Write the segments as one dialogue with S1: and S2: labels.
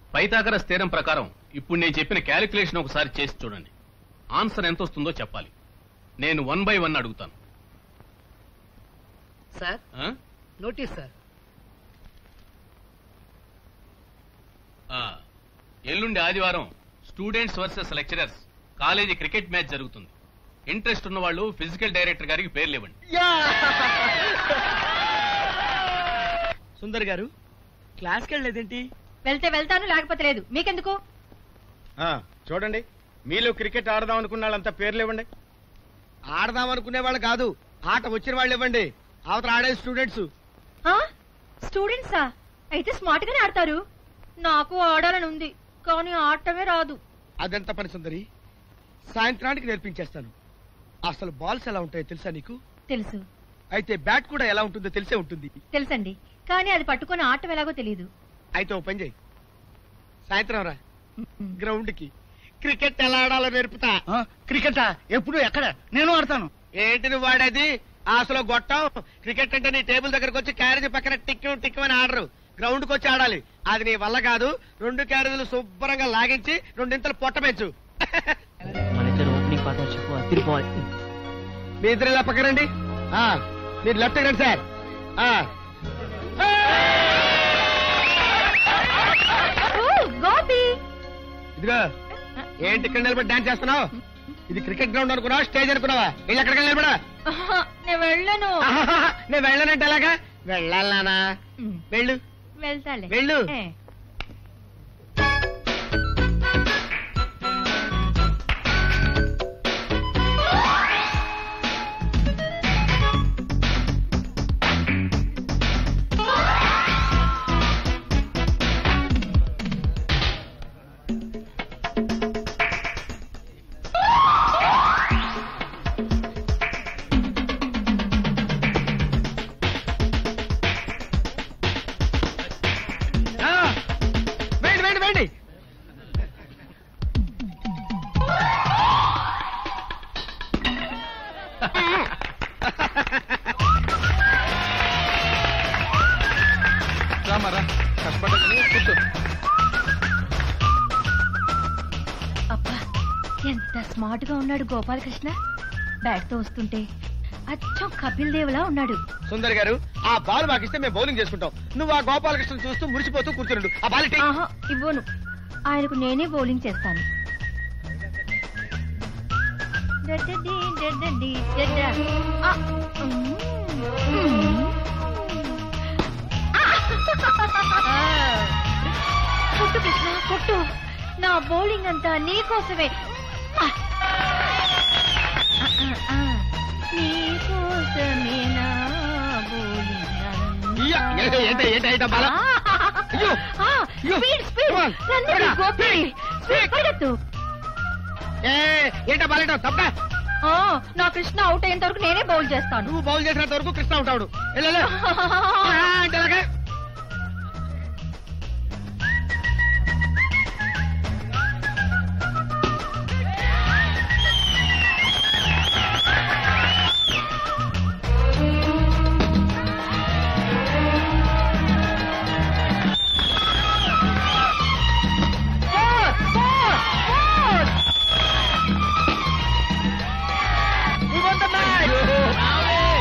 S1: Pythagoras స్థిరం ప్రకారం ఇప్పుడు నేను చెప్పిన క్యాలిక్యులేషన్ ఒకసారి చేసి చూడండి ఆన్సర్ ఎంత వస్తుందో చెప్పాలి నేను వన్ బై వన్ అడుగుతాను
S2: సార్
S1: ఆ?
S2: నోటీస్ సార్
S1: ఆ, ఎల్లుండి ఆదివారం students versus lecturers college cricket match జరుగుతుంది ఇంట్రెస్ట్ ఉన్న వాళ్ళు ఫిజికల్ డైరెక్టర్ గారికి పేర్లు ఇవ్వండి
S2: సుందర్ గారు క్లాస్కి వెళ్ళలేదేంటి
S3: వెళ్తే వెళ్తాను లేకపోతే లేదు మీకెందుకు
S4: ఆ, చూడండి మీలో క్రికెట్ ఆడదాం అనుకున్న వాళ్ళంతా పేర్లు ఇవ్వండి
S2: ఆడదాం అనుకునే వాళ్ళు కాదు ఆట వచ్చిన వాళ్ళు ఇవ్వండి అవతల ఆడే స్టూడెంట్స్
S3: ఆ? స్టూడెంట్సా అయితే స్మార్ట్ గానే ఆడతారు నాకు ఆడాలని ఉంది కానీ ఆడటమే రాదు
S2: అదెంత పని సుందరి సాయంత్రానికి నేర్పించేస్తాను అసలు బాల్స్ ఎలా ఉంటాయో తెలుసా నీకు
S3: తెలుసు
S2: అయితే బ్యాట్ కూడా ఎలా ఉంటుందో తెలిసే ఉంటుంది
S3: తెలుసండి కానీ అది పట్టుకొని ఆడటం ఎలాగో తెలియదు
S2: అయితే ఓ పని చేయి సాయంత్రం రా గ్రౌండ్ కి క్రికెట్ ఎలా ఆడాలో నేర్పుతా
S5: క్రికెటా ఎప్పుడు ఎక్కడ నేను ఆడతాను
S2: ఏంటి నువ్వు వాడేది అసలు గొట్టం క్రికెట్ అంటే నీ టేబుల్ దగ్గరకు వచ్చి క్యారేజ్ పక్కన టిక్కు టిక్కు అని ఆడరు గ్రౌండ్ కి వచ్చి ఆడాలి అది నీ వల్ల కాదు రెండు క్యారేజీలు శుభ్రంగా లాగించి రెండింతలు పొట్ట పెంచు
S6: మన ఇద్దరు ఓపెనింగ్ పార్ట్నర్షిప్ అదిరిపోవాలి
S2: మీ ఇద్దరు ఇలా పక్కరండి ఆ, మీరు లెఫ్ట్ రండి సార్ ఆ.
S3: ఓ, గోపి
S2: ఇదిగో ఏంటి ఇక్కడ నిలబడి డాన్స్ చేస్తున్నావు ఇది క్రికెట్ గ్రౌండ్ అనుకున్నావా స్టేజ్ అనుకున్నావా వెళ్ళి ఎక్కడికి నిలబడా
S3: ఆహా, నేను వెళ్ళను
S2: ఆహాహా, నేను వెళ్ళానంటే ఎలాగా వెళ్ళాలనా వెళ్ళు
S3: వెళ్తాలే
S2: వెళ్ళు.
S3: ఏ.
S2: ఆ, వేయండి వేయండి వేయండి
S4: రామారా కష్టపడ్డా కూర్చో
S3: అబ్బా ఎంత స్మార్ట్ గా ఉన్నాడు గోపాలకృష్ణ బ్యాట్ తో వస్తుంటే అచ్చం కపిల్ దేవులా ఉన్నాడు
S2: సుందర్ గారు ఆ బాల్ మాకు ఇస్తే మేము బౌలింగ్ చేసుకుంటాం నువ్వు ఆ గోపాలకృష్ణ చూస్తూ మురిసిపోతూ కూర్చుండు ఆ బాల్ ఇటీ.
S3: ఆహా ఇవ్వను ఆయనకు నేనే బౌలింగ్ చేస్తాను డడ్డడి, డడ్డడి, డడ్డ. ఆ, ఉమ్, ఉమ్. ఆ. కొట్టు కృష్ణ కొట్టు నా బౌలింగ్ అంతా నీకోసమే ఆ. ఆ, ఆ, ఆ. నీకోసమే నా బౌలింగ్
S2: ఇయ్య,
S3: అంతా.
S2: ఏంటి, ఏంటి, ఏంటి, ఏంటి ఆ బాల? అయ్యో,
S3: ఆ,
S2: అయ్యో,
S3: స్పీడ్ స్పీడ్
S2: come on,
S3: రండి,
S2: త్వరగా,
S3: గోపి స్పీడ్ పరిగెత్తు
S2: ఏ ఏంటా బాల్ ఏంటో తప్ప
S3: ఆ, నా కృష్ణ అవుట్ అయ్యేంత వరకు నేనే బౌల్ చేస్తాను
S2: నువ్వు బౌల్ చేసినంత వరకు కృష్ణ ఉంటాడు వెళ్ళు, వెళ్ళు. ఆ, అంటే ఎలాగా?
S3: Four, four, four.
S2: We won the match.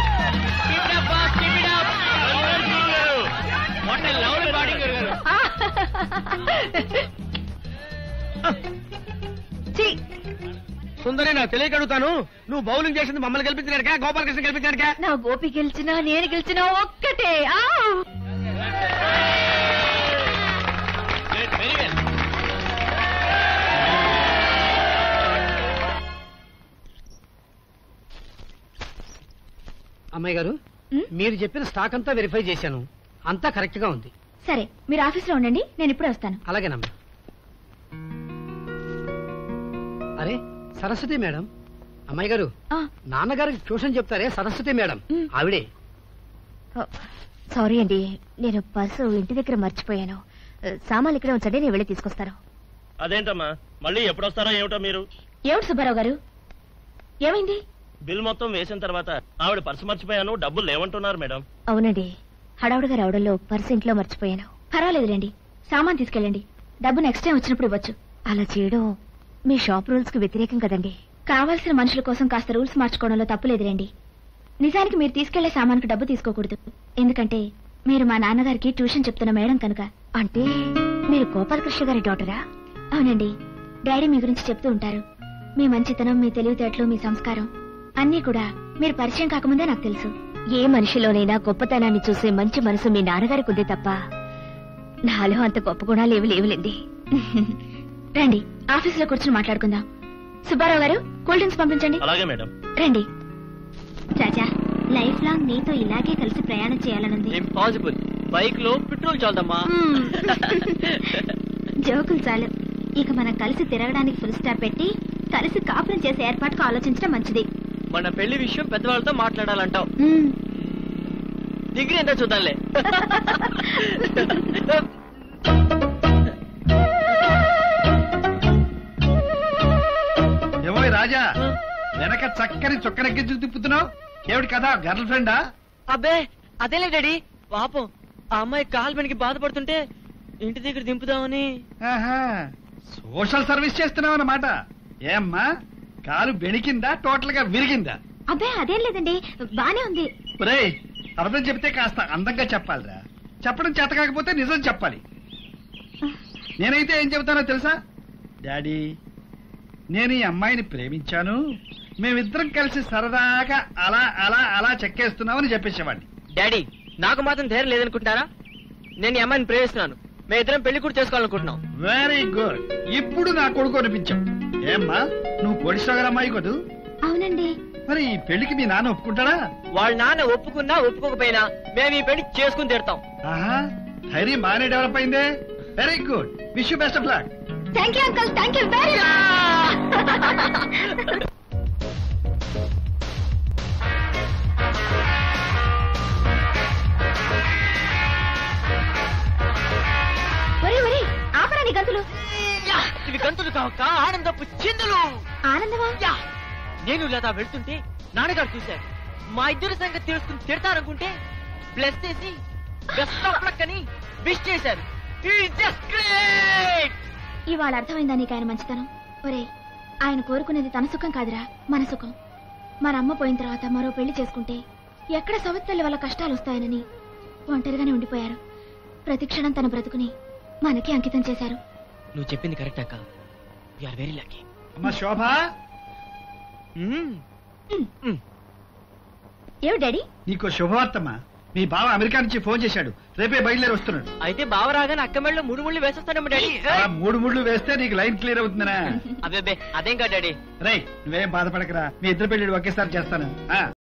S3: ఛీ,
S2: సుందరి నాకు తెలియక అడుగుతాను నువ్వు బౌలింగ్ చేసింది మమ్మల్ని గెలిపించినాడుగా గోపాలకృష్ణ గెలిపించాడుగా
S3: నా గోపి గెలిచినా నేను గెలిచినా ఒక్కటే ఆ!
S5: అమ్మాయి గారు
S3: ఉమ్,
S5: మీరు చెప్పిన స్టాక్ అంతా వెరిఫై చేశాను అంతా కరెక్ట్ గా ఉంది
S3: సరే మీరు ఆఫీస్లో ఉండండి నేను ఇప్పుడే వస్తాను
S5: అలాగేనమ్మా అరే సరస్వతి మేడం అమ్మాయి గారు
S3: ఆ,
S5: నాన్నగారికి ట్యూషన్ చెప్తారే సరస్వతి మేడం
S3: ఉమ్.
S5: ఆవిడే
S3: ఓ, సారీ అండి నేను పర్సు ఇంటి దగ్గర మర్చిపోయాను సామాన్లు ఇక్కడే ఉంచండి నేను వెళ్ళి తీసుకొస్తాను
S7: అదేంటమ్మా మళ్ళీ ఎప్పుడొస్తారో ఏమిటో మీరు
S3: ఏమిటి సుబ్బారావు గారు ఏమైంది
S7: బిల్ మొత్తం వేసిన తర్వాత ఆవిడ పర్సు మర్చిపోయాను డబ్బులు లేవంటున్నారు మేడం
S3: అవునండి హడావుడిగా రావడంలో పర్సు ఇంట్లో మర్చిపోయాను పర్వాలేదులేండి సామాన్ తీసుకెళ్ళండి డబ్బు నెక్స్ట్ టైం వచ్చినప్పుడు ఇవ్వచ్చు అలా చేయడం మీ షాప్ రూల్స్ కి వ్యతిరేకం కదండి కావాల్సిన మనుషుల కోసం కాస్త రూల్స్ మార్చుకోవడంలో తప్పులేదులేండి నిజానికి మీరు తీసుకెళ్లే సామాన్కి డబ్బు తీసుకోకూడదు ఎందుకంటే మీరు మా నాన్నగారికి ట్యూషన్ చెప్తున్న మేడం కనుక అంటే మీరు గోపాలకృష్ణ గారి డాటరా అవునండి డాడీ మీ గురించి చెప్తూ ఉంటారు మీ మంచితనం మీ తెలివితేటలు మీ సంస్కారం అన్నీ కూడా మీరు పరిచయం కాకముందే నాకు తెలుసు ఏ మనిషిలోనైనా గొప్పతనాన్ని చూసే మంచి మనసు మీ నాన్నగారికి ఉంది తప్ప నాలో అంత గొప్ప గుణాలు ఏవి లేవులేండి రండి ఆఫీసులో కూర్చొని మాట్లాడుకుందాం సుబ్బారావు గారు కూల్ డ్రింక్స్ పంపించండి
S7: అలాగే మేడం
S3: రండి రాజా లైఫ్ లాంగ్ నీతో ఇలాగే కలిసి ప్రయాణం చేయాలనుంది
S6: ఇంపాసిబుల్ బైక్ లో పెట్రోల్ చాలదమ్మా
S3: మ్మ్. జోకులు చాలు ఇక మనం కలిసి తిరగడానికి ఫుల్ స్టాప్ పెట్టి కలిసి కాపురం చేసే ఏర్పాటుకు ఆలోచించడం మంచిది
S6: మన పెళ్లి విషయం పెద్దవాళ్ళతో మాట్లాడాలంటావు
S3: మ్మ్.
S6: డిగ్రీ ఎంత చూద్దాంలే
S8: ఏమో రాజా వెనక చక్కని చొక్కనెక్కించుకు తిప్పుతున్నావు ఏమిటి కదా గర్ల్ ఫ్రెండా
S6: అబ్బే అదేలే డాడీ పాపం ఆ అమ్మాయి కాలు పనికి బాధపడుతుంటే ఇంటి దగ్గర దింపుదామని
S8: ఆహా, సోషల్ సర్వీస్ చేస్తున్నావు అన్నమాట ఏమ్మా కాలు బెణికిందా టోటల్ గా విరిగిందా
S3: అబ్బే అదేం లేదండి బానే ఉంది
S8: ఒరేయ్ అబద్ధం చెప్తే కాస్త అందంగా చెప్పాలిరా చెప్పడం చేత కాకపోతే నిజం చెప్పాలి నేనైతే ఏం చెబుతానో తెలుసా డాడీ నేను ఈ అమ్మాయిని ప్రేమించాను మేమిద్దరం కలిసి సరదాగా అలా అలా అలా చెక్కేస్తున్నామని చెప్పేసేవాడిని
S6: డాడీ నాకు మాత్రం ధైర్యం లేదనుకుంటారా నేను ఈ అమ్మాయిని ప్రేమిస్తున్నాను మేము ఇద్దరం పెళ్లి కూడా చేసుకోవాలనుకుంటున్నాం
S8: వెరీ గుడ్ ఇప్పుడు నా కొడుకు అనిపించావు ఏమ్మా నువ్వు కోడిసాగర్ అమ్మాయి కదూ
S3: అవునండి
S8: మరి ఈ పెళ్లికి మీ నాన్న ఒప్పుకుంటాడా
S6: వాళ్ళ నాన్న ఒప్పుకున్నా ఒప్పుకోకపోయినా మేము ఈ పెళ్లి చేసుకుని తీరుతాం
S8: ఆహా ధైర్యం బాగానే డెవలప్ అయిందే very good wish you best of luck
S3: thank you uncle thank you very ఒరే ఒరే ఆపరా నీ గంతులు
S6: యా! ఇవి గంతులు కావక్క ఆనందపు చిందులు
S3: ఆనందమా
S6: యా! నేను లేదా వెళ్తుంటే నాన్నగారు చూశారు మా ఇద్దరి సంగతి తెలుసుకుని తిడతారనుకుంటే బ్లెస్ చేసి బెస్ట్ ఆఫ్ లక్ అని విష్ చేశారు He's just great!
S3: ఇవాళ అర్థమైందా నీకు ఆయన మంచితనం ఒరే ఆయన కోరుకునేది తన సుఖం కాదురా మన సుఖం మన అమ్మ పోయిన తర్వాత మరో పెళ్లి చేసుకుంటే ఎక్కడ సవత్తల్లి వల్ల కష్టాలు వస్తాయనని ఒంటరిగానే ఉండిపోయారు ప్రతి క్షణం తన బ్రతుకుని మనకి అంకితం చేశారు
S6: నువ్వు చెప్పింది కరెక్ట్ అక్క ఆర్ వెరీ లక్కీ
S8: అమ్మా శోభ
S3: ఏమి డాడీ
S8: నీకు శుభవార్తమ్మా మీ బావ అమెరికా నుంచి ఫోన్ చేశాడు రేపే బయలుదేరి వస్తున్నాడు
S6: అయితే బావ రాగానే అక్క మెళ్ళలో మూడు ముళ్ళు వేసేస్తానేమో డాడీ
S8: ఆ మూడు ముళ్ళు వేస్తే నీకు లైన్ క్లియర్ అవుతుందనా
S6: అబ్బే అదేం కాదు డాడీ
S8: రేయ్ నువ్వేం బాధపడకరా మీ ఇద్దరు పెళ్లి ఒకేసారి చేస్తాను ఆ